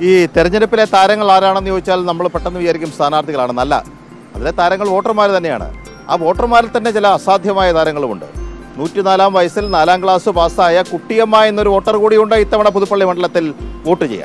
ഈ തെരഞ്ഞെടുപ്പിലെ താരങ്ങൾ ആരാണെന്ന് ചോദിച്ചാൽ നമ്മൾ പെട്ടെന്ന് വിചാരിക്കും സ്ഥാനാർത്ഥികളാണെന്നല്ല അതിലെ താരങ്ങൾ വോട്ടർമാർ തന്നെയാണ് ആ വോട്ടർമാരിൽ തന്നെ ചില അസാധ്യമായ താരങ്ങളുമുണ്ട് നൂറ്റിനാലാം വയസ്സിൽ നാലാം ക്ലാസ് പാസ്സായ കുട്ടിയമ്മ എന്നൊരു വോട്ടർ കൂടിയുണ്ട് ഇത്തവണ പുതുപ്പള്ളി മണ്ഡലത്തിൽ വോട്ട് ചെയ്യാൻ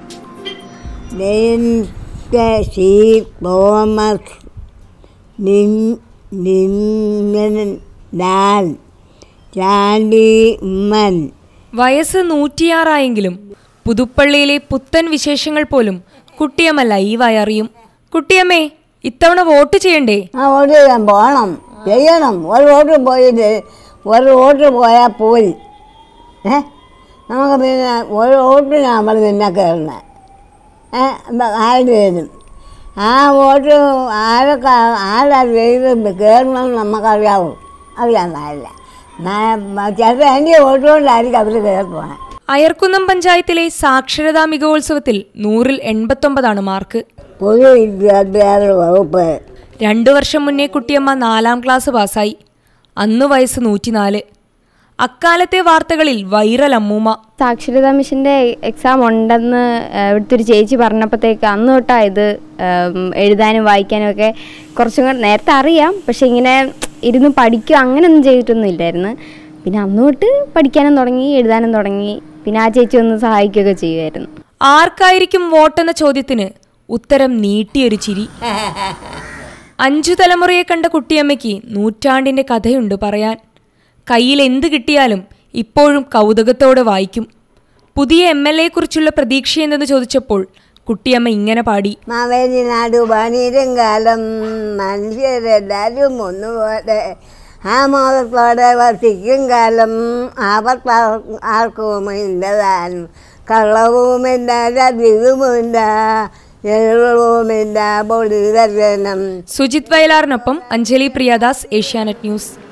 നെയ്ത്ത് സി തോമസ് നിൻ നിന്നൻ ലാൽ ചാണ്ടി ഉമ്മൻ വയസ്സ് നൂറ്റിയാറായെങ്കിലും പുതുപ്പള്ളിയിലെ പുത്തൻ വിശേഷങ്ങൾ പോലും കുട്ടിയമ്മ ലൈവായി അറിയും കുട്ടിയമ്മേ ഇത്തവണ വോട്ട് ചെയ്യണ്ടേ ആ വോട്ട് ചെയ്യാൻ പോകണം ചെയ്യണം ഒരു വോട്ട് പോയിട്ട് ഒരു വോട്ട് പോയാൽ പോയി ഏ നമുക്ക് പിന്നെ ഒരു വോട്ടിന് നമ്മൾ പിന്നെ കയറണേ ഏ ആര് വരും ആ വോട്ട് ആരൊക്കെ ആരാ ചെയ്ത് കയറണമെന്ന് നമുക്കറിയാവൂ അറിയാൻ പാടില്ല ചിലപ്പോൾ എൻ്റെ വോട്ട് കൊണ്ടായിരിക്കും അവർ കയറി പോണേ അയർക്കുന്നം പഞ്ചായത്തിലെ സാക്ഷരതാ മികവോത്സവത്തിൽ നൂറിൽ എൺപത്തൊമ്പതാണ് മാർക്ക് പൊതു വിദ്യാഭ്യാസ വകുപ്പ് രണ്ടു വർഷം മുന്നേ കുട്ടിയമ്മ നാലാം ക്ലാസ് പാസ്സായി അന്ന് വയസ്സ് നൂറ്റിനാല് അക്കാലത്തെ വാർത്തകളിൽ വൈറൽ അമ്മൂമ്മ സാക്ഷരതാ മിഷൻ്റെ എക്സാം ഉണ്ടെന്ന് ആ, ഇവിടുത്തെ ഒരു ചേച്ചി പറഞ്ഞപ്പോഴത്തേക്ക് അന്ന് തൊട്ടാ ഇത് ഉം, എഴുതാനും വായിക്കാനും ഒക്കെ കുറച്ചും കൂടെ നേരത്തെ അറിയാം പക്ഷെ ഇങ്ങനെ ഇരുന്ന് പഠിക്കുക അങ്ങനെയൊന്നും ചെയ്തിട്ടൊന്നും ഇല്ലായിരുന്നു പിന്നെ അന്ന് തൊട്ട് പഠിക്കാനും തുടങ്ങി എഴുതാനും തുടങ്ങി പിന്നെ ആ ചേച്ചി ഒന്ന് സഹായിക്കുകയൊക്കെ ചെയ്യുമായിരുന്നു ആർക്കായിരിക്കും വോട്ടെന്ന ചോദ്യത്തിന് ഉത്തരം നീട്ടിയൊരു ചിരി അഞ്ചു തലമുറയെ കണ്ട കുട്ടിയമ്മയ്ക്ക് നൂറ്റാണ്ടിന്റെ കഥയുണ്ട് പറയാൻ കയ്യിൽ എന്ത് കിട്ടിയാലും ഇപ്പോഴും കൗതുകത്തോടെ വായിക്കും പുതിയ എം എൽ കുറിച്ചുള്ള പ്രതീക്ഷയെന്തെന്ന് ചോദിച്ചപ്പോൾ കുട്ടിയമ്മ ഇങ്ങനെ പാടി മാവേലി നാടു പണിയിലും കാലം മനുഷ്യരെല്ലാവരും ഒന്നുപോലെ ആമോദത്തോടെ വർഷിക്കും കാലം ആപത്ത് ആർക്കും ഇല്ലതാനും കള്ളവുമില്ല ചതിവുമില്ല എഴുവുമില്ല പൊടി ദർശനം സുജിത് വയലാറിനൊപ്പം അഞ്ജലി പ്രിയദാസ് ഏഷ്യാനെറ്റ് ന്യൂസ്